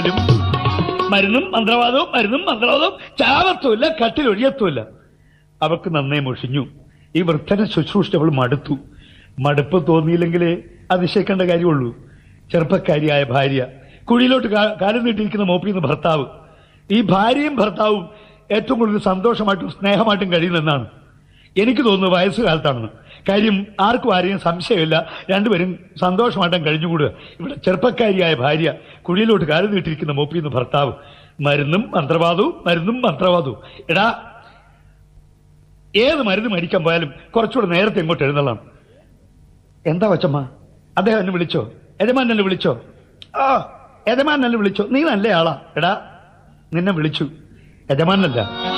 പോലും മരുന്നും മന്ത്രവാദവും മരുന്നും മന്ത്രവാദവും ചാവത്തുമില്ല കട്ടിലൊഴിയത്തുമില്ല അവൾക്ക് നന്നേ മുഷിഞ്ഞു ഈ വൃദ്ധനെ ശുശ്രൂഷിച്ച് അവൾ മടുത്തു മടുപ്പ് തോന്നിയില്ലെങ്കിലേ അതിശയിക്കേണ്ട കാര്യമുള്ളൂ ചെറുപ്പക്കാരിയായ ഭാര്യ കുഴിയിലോട്ട് കാ- കാലം നീട്ടിയിരിക്കുന്ന മോപ്പിന്ന് ഭർത്താവ് ഈ ഭാര്യയും ഭർത്താവും ഏറ്റവും കൂടുതൽ സന്തോഷമായിട്ടും സ്നേഹമായിട്ടും കഴിയുന്നെന്നാണ് എനിക്ക് തോന്നുന്നത് വയസ്സുകാലത്താണെന്ന് കാര്യം ആർക്കും ആരെയും സംശയമില്ല രണ്ടുപേരും സന്തോഷമായിട്ടും കഴിഞ്ഞുകൂടുക ഇവിടെ ചെറുപ്പക്കാരിയായ ഭാര്യ കുഴിയിലോട്ട് കാലം നീട്ടിയിരിക്കുന്ന മോപ്പിന്ന് ഭർത്താവ് മരുന്നും മന്ത്രവാദവും മരുന്നും മന്ത്രവാദവും എടാ ഏത് മരുന്ന് മേടിക്കാൻ പോയാലും കുറച്ചുകൂടെ നേരത്തെ ഇങ്ങോട്ട് എഴുന്നള്ളാം എന്താ വച്ചമ്മ അദ്ദേഹം എന്നെ വിളിച്ചോ യജമാൻ എന്നെ വിളിച്ചോ ആ യജമാൻ എന്നെ വിളിച്ചോ നീ നല്ല ആളാ എടാ നിന്നെ വിളിച്ചു യജമാനല്ല